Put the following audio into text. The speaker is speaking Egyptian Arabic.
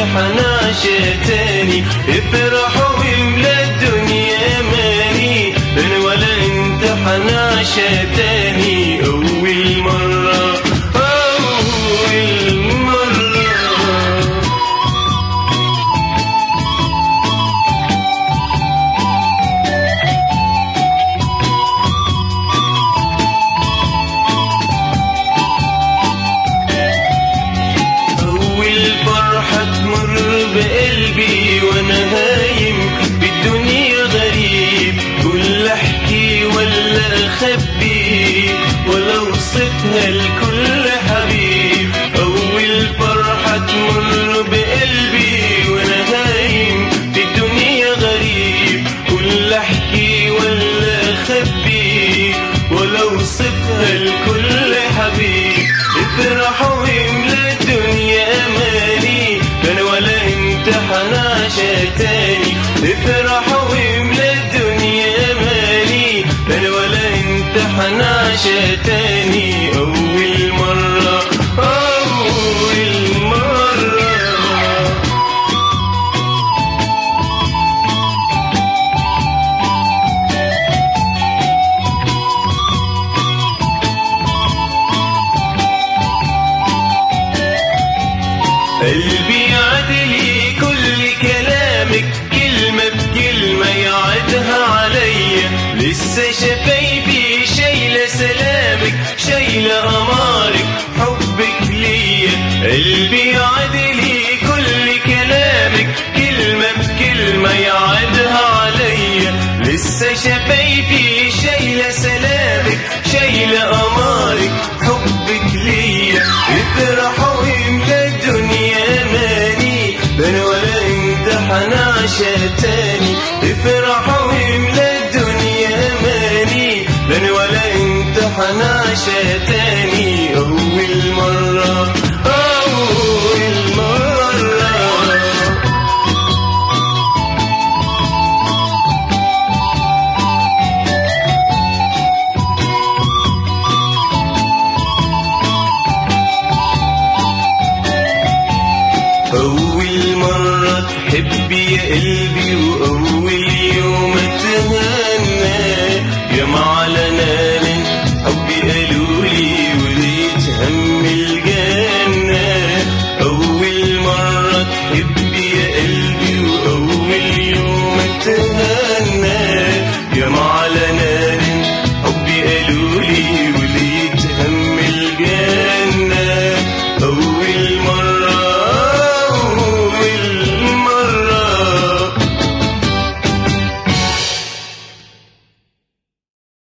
امتحان عشتاني افرح واملا الدنيا ماني انا ولا امتحان عشتاني اول مرة اول مرة أول فرحة تمر بقلبي وأنا هايم بالدنيا غريب قول أحكي ولا أخبي ولا أوصفها لكل حبيب أول فرحة تمر بقلبي وأنا هايم بالدنيا غريب قول أحكي ولا أخبي ولا أوصفها لكل حبيب افرحوا واملا الدنيا اماني انا ولا امتحان عشتاني افرحوا واملا الدنيا اماني انا ولا امتحان عشتاني اول مرة اول مرة قلبي عدلي كل كلامك كلمة بكلمة يعدها عليا لسه شفايفي شايلة سلامك شايلة أمارك حبك ليا قلبي عدلي كل كلامك كلمة بكلمة يعدها عليا لسه شفايفي شايلة سلامك شايلة أمارك حبك ليا افرحوا واملا الدنيا ماني انا ولا امتحان عشتاني افرحوا واملا الدنيا ماني انا ولا امتحان عشتاني اول مرة اول مرة أول مرة تحبي يا قلبي وأول يوم أتهنى يا معلنا